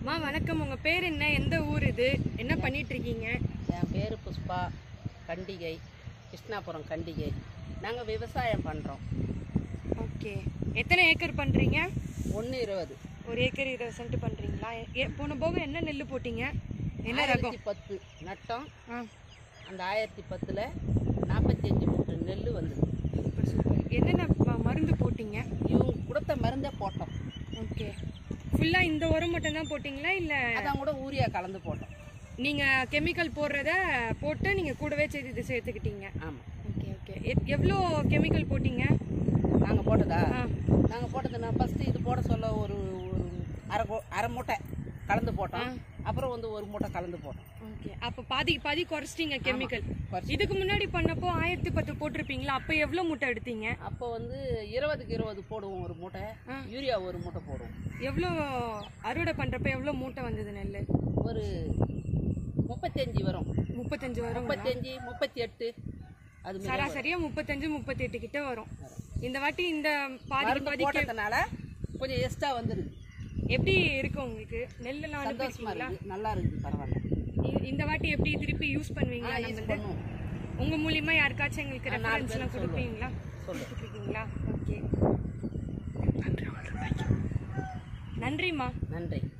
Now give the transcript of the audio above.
அம்மா வணக்கம் உங்க பேர் என்ன எந்த ஊர் இது என்ன பண்ணிட்டு இருக்கீங்க என் பேர் புஷ்பா கண்டிகை கிருஷ்ணாபுரம் கண்டிகை நாங்கள் விவசாயம் பண்ணுறோம் ஓகே எத்தனை ஏக்கர் பண்றீங்க ஒன்று இருபது ஒரு ஏக்கர் இருபது சென்ட் பண்றீங்களா எ- போன போக என்ன நெல் போட்டீங்க என்ன ரகம் ஆயிரத்தி பத்து நட்டோம் ஆ அந்த ஆயிரத்தி பத்தில் நாற்பத்தஞ்சு மூட்டை நெல் வந்தது சூப்பர் சூப்பர் என்னென்ன ம- மருந்து போட்டீங்க இவங்க கொடுத்த மருந்தே போட்டோம் ஓகே ஃபுல்லா இந்த உரம் மட்டும் தான் போட்டீங்களா இல்ல அதான் கூட ஊரியா கலந்து போட்டோம் நீங்க கெமிக்கல் போடுறத போட்டு நீங்க கூடவே சேர்த்து இது சேர்த்துக்கிட்டீங்க ஆமாம் ஓகே ஓகே எவ்வளோ கெமிக்கல் போட்டீங்க நாங்கள் போட்டதா ஆ நாங்கள் போட்டதுன்னா ஃபஸ்ட்டு இது போட சொல்ல ஒரு ஒரு அரை கோ- அரை மூட்டை கலந்து போட்டோம் அப்புறம் வந்து ஒரு மூட்டை கலந்து போட்டோம் ஓகே அப்ப பாதி பாதி குறைச்சிட்டீங்க கெமிக்கல் குறைச்சி. இதுக்கு முன்னாடி பண்ணப்போ ஆயிரத்தி பத்து போட்டிருப்பீங்களா அப்ப எவ்வளவு மூட்டை எடுத்தீங்க அப்போ வந்து இருபதுக்கு இருபது போடுவோம் ஒரு மூட்டை ஆ. யூரியா ஒரு மூட்டை போடுவோம் எவ்வளோ அறுவடை பண்றப்ப எவ்வளவு மூட்டை வந்தது நெல் ஒரு முப்பத்தஞ்சு வரும் முப்பத்தஞ்சு வரும் முப்பத்தஞ்சு முப்பத்தி எட்டு அது மாதிரி சராசரியா முப்பத்தஞ்சு முப்பத்தி எட்டு கிட்ட வரும் இந்த வாட்டி இந்த பாதி மருந்து பாதி போட்டதுனால கொஞ்சம் எக்ஸ்ட்ரா வந்துருது எப்படி இருக்கு உங்களுக்கு நெல்லெல்லாம் சந்தோஷமா அனுப்பிருக்கீங்களா இருக்குது நல்லா இருக்குது பரவாயில்ல இ- இந்த வாட்டி எப்படி திருப்பி யூஸ் பண்ணுவீங்களா யூஸ் நம்ம பண்ணுவோம் உங்க மூலியமா யாருக்காச்சும் எங்களுக்கு ஆ, நாலு ரெஃபரன்ஸ் எல்லாம் பேருக்கு கொடுப்பீங்களா சொல்லு கொடுத்துருக்கீங்களா ஓகே நன்றிம்மா நன்றி